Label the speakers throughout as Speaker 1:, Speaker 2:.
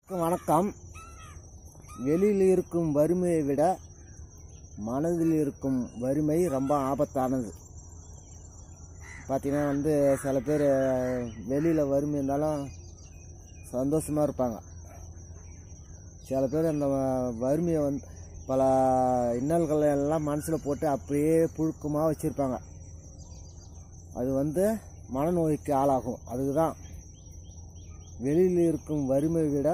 Speaker 1: அனைவருக்கும் வணக்கம் வெளியில் இருக்கும் வறுமையை விட மனதில் இருக்கும் வறுமை ரொம்ப ஆபத்தானது பார்த்தீங்கன்னா வந்து சில பேர் வெளியில் வறுமை இருந்தாலும் சந்தோஷமாக இருப்பாங்க சில பேர் அந்த வ- வறுமையை வந்து பல இன்னல்களை எல்லாம் மனசில் போட்டு அப்படியே புழுக்கமாக வச்சுருப்பாங்க அது வந்து மனநோய்க்கு ஆளாகும் அதுக்கு தான் வெளியில் இருக்கும் வறுமை விட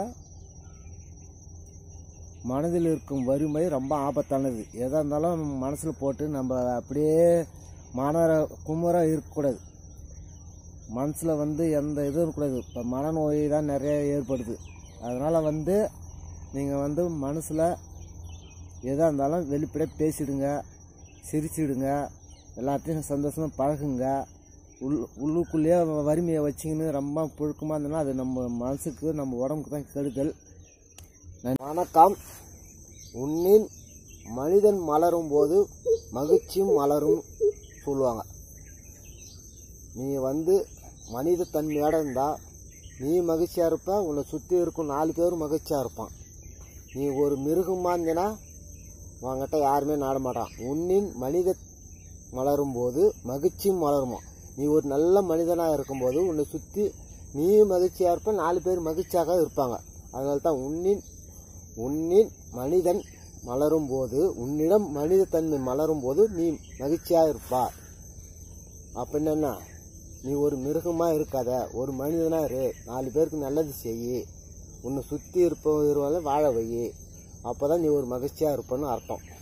Speaker 1: மனதில் இருக்கும் வறுமை ரொம்ப ஆபத்தானது எதாக இருந்தாலும் மனசில் போட்டு நம்ம அப்படியே மன குமுற இருக்கக்கூடாது மனசில் வந்து எந்த இதுவும் இருக்கக்கூடாது இப்போ மனநோய் தான் நிறைய ஏற்படுது அதனால் வந்து நீங்கள் வந்து மனசில் எதாக இருந்தாலும் வெளிப்படையாக பேசிடுங்க சிரிச்சிடுங்க எல்லாத்தையும் சந்தோஷமாக பழகுங்க உள் உள்ளுக்குள்ளேயே வறுமையை வச்சிங்கன்னு ரொம்ப புழுக்கமாக இருந்ததுன்னா அது நம்ம மனசுக்கு நம்ம உடம்புக்கு தான் கெடுதல் வணக்கம் உன்னின் மனிதன் மலரும் போது மகிழ்ச்சியும் மலரும் சொல்லுவாங்க நீ வந்து மனித தன்மையோட இருந்தால் நீ மகிழ்ச்சியாக இருப்ப உன்னை சுற்றி இருக்கும் நாலு பேரும் மகிழ்ச்சியாக இருப்பான் நீ ஒரு மிருகமாக இருந்தீன்னா உன்கிட்ட யாருமே நாட மாட்டான் உன்னின் மனித மலரும் போது மகிழ்ச்சியும் மலருமா நீ ஒரு நல்ல மனிதனாக இருக்கும்போது உன்னை சுற்றி நீ மகிழ்ச்சியாக இருப்ப நாலு பேர் மகிழ்ச்சியாக இருப்பாங்க அதனால தான் உன்னின் உன்னின் மனிதன் மலரும் போது உன்னிடம் மனிதத்தன்மை மலரும் போது நீ மகிழ்ச்சியாக இருப்பார் அப்படின்னு என்ன நீ ஒரு மிருகமாக இருக்காத ஒரு மனிதனாக இரு நாலு பேருக்கு நல்லது செய் உன்னை சுற்றி இருப்பவங்களை வாழ வை அப்போ தான் நீ ஒரு மகிழ்ச்சியாக இருப்பன்னு அர்த்தம்